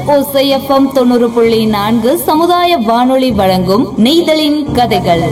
ஓசை எஃப்எம் தொண்ணூறு புள்ளி நான்கு சமுதாய வானொலி வழங்கும் நெய்தலின் கதைகள்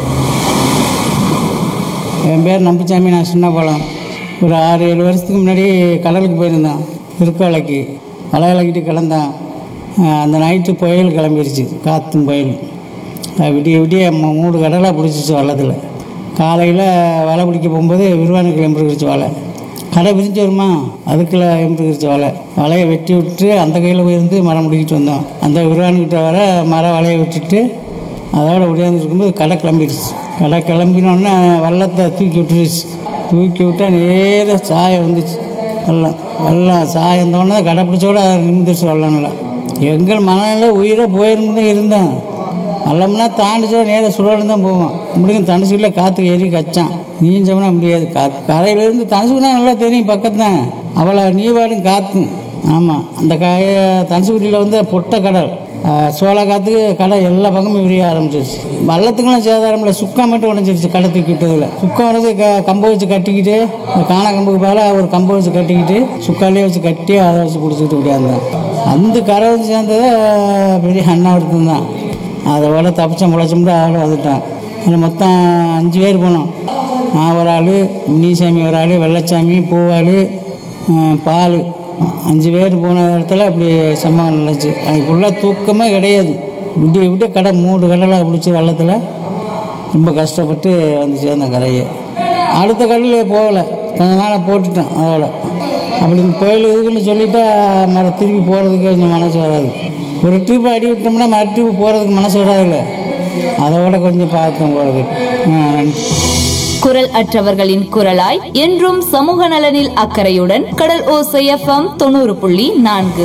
என் பேர் நம்பிச்சாமி நான் சின்ன பழம் ஒரு ஆறு ஏழு வருஷத்துக்கு முன்னாடி கடலுக்கு போயிருந்தேன் திருக்கோலைக்கு வலை விளக்கிட்டு கிளந்தேன் அஹ் அந்த நைட்டு புயல் கிளம்பிருச்சு காற்றும் புயல் அது விடிய விடிய மூ- மூணு கடலாக பிடிச்சிச்சு வள்ளத்தில் காலையில் வலை பிடிக்க போகும்போது விரிவானுக்கு எம்பிருக்கிச்சு வலை கடை பிரிஞ்சு வருமா அதுக்குள்ள எம்பிருக்கிச்சு வலை வலையை வெட்டி விட்டு அந்த கையில் போயிருந்து மரம் முடிக்கிட்டு வந்தோம் அந்த விரிவானுக்கிட்ட வர மர வலையை விட்டுட்டு அதோட ஒடியாந்து இருக்கும்போது கடை கிளம்பிடுச்சு கடை கிளம்பினோடனே வெள்ளத்தை தூக்கி விட்டுருச்சு தூக்கி விட்டா நேராக சாயம் வந்துச்சு வெள்ளம் வெள்ளம் சாயம் தோணே கடை பிடிச்சோட நிமிந்துருச்சு வெள்ளம்ல எங்கள் மனநில உயிரை போயிருந்து தான் இருந்தேன் வெள்ளம்னா தாண்டிச்சோட நேராக சுழலும் தான் போவோம் முடியும் தனுசுக்குள்ளே காற்று ஏறி கச்சான் நீஞ்சோம்னா முடியாது கா கரையிலேருந்து தனுசுக்குனா நல்லா தெரியும் பக்கத்தான் அவளை நீவாடும் காற்றும் ஆமாம் அந்த காய தனுசுக்குடியில் வந்து பொட்டை கடல் சோள காற்றுக்கு கடை எல்லா பக்கமும் விரிய ஆரம்பிச்சிருச்சு வள்ளத்துக்கெல்லாம் சேதாரம் இல்லை சுக்கா மட்டும் உடஞ்சிருச்சு கடை தூக்கி விட்டதில் சுக்கம் வந்து க கம்பை வச்சு கட்டிக்கிட்டு இந்த காண கம்புக்கு பதிலாக ஒரு கம்பை வச்சு கட்டிக்கிட்டு சுக்காலே வச்சு கட்டி அதை வச்சு பிடிச்சிக்கிட்டு ஓடியாந்தேன் அந்த கரை வந்து சேர்ந்தது பெரிய அண்ணாவிரத்தம் தான் அதோட தப்பிச்சோம் முளைச்சோம்னா ஆள் வந்துட்டான் அதில் மொத்தம் அஞ்சு பேர் போனோம் நான் ஒரு ஆள் முனிசாமி ஒரு ஆள் வெள்ளச்சாமி பூவாள் பால் அஞ்சு பேர் போன இடத்துல அப்படி சம்பவம் நடந்துச்சு அதுக்குள்ளே தூக்கமே கிடையாது விடிய விட்டு கடை மூணு கடலாக பிடிச்சி வெள்ளத்தில் ரொம்ப கஷ்டப்பட்டு வந்து சேர்ந்த கரையை அடுத்த கடலில் போகலை கொஞ்ச நாள் போட்டுட்டேன் அதோட அப்படி கோயில் இதுக்குன்னு சொல்லிட்டா மறு திருப்பி போகிறதுக்கு கொஞ்சம் மனசு வராது ஒரு ட்ரிப் அடி விட்டோம்னா மறு ட்ரிப் போகிறதுக்கு மனசு வராதுல்ல அதோட கொஞ்சம் பார்த்தேன் போகிறதுக்கு ஆ நன்றி குரல் அற்றவர்களின் குரலாய் என்றும் சமூக நலனில் அக்கறையுடன் கடல் ஓசை எஃப்எம் தொண்ணூறு புள்ளி நான்கு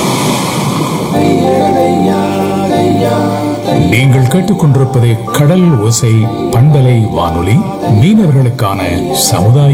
நீங்கள் கேட்டுக்கொண்டிருப்பது கடல் ஓசை பண்பலை வானொலி மீனவர்களுக்கான சமுதாய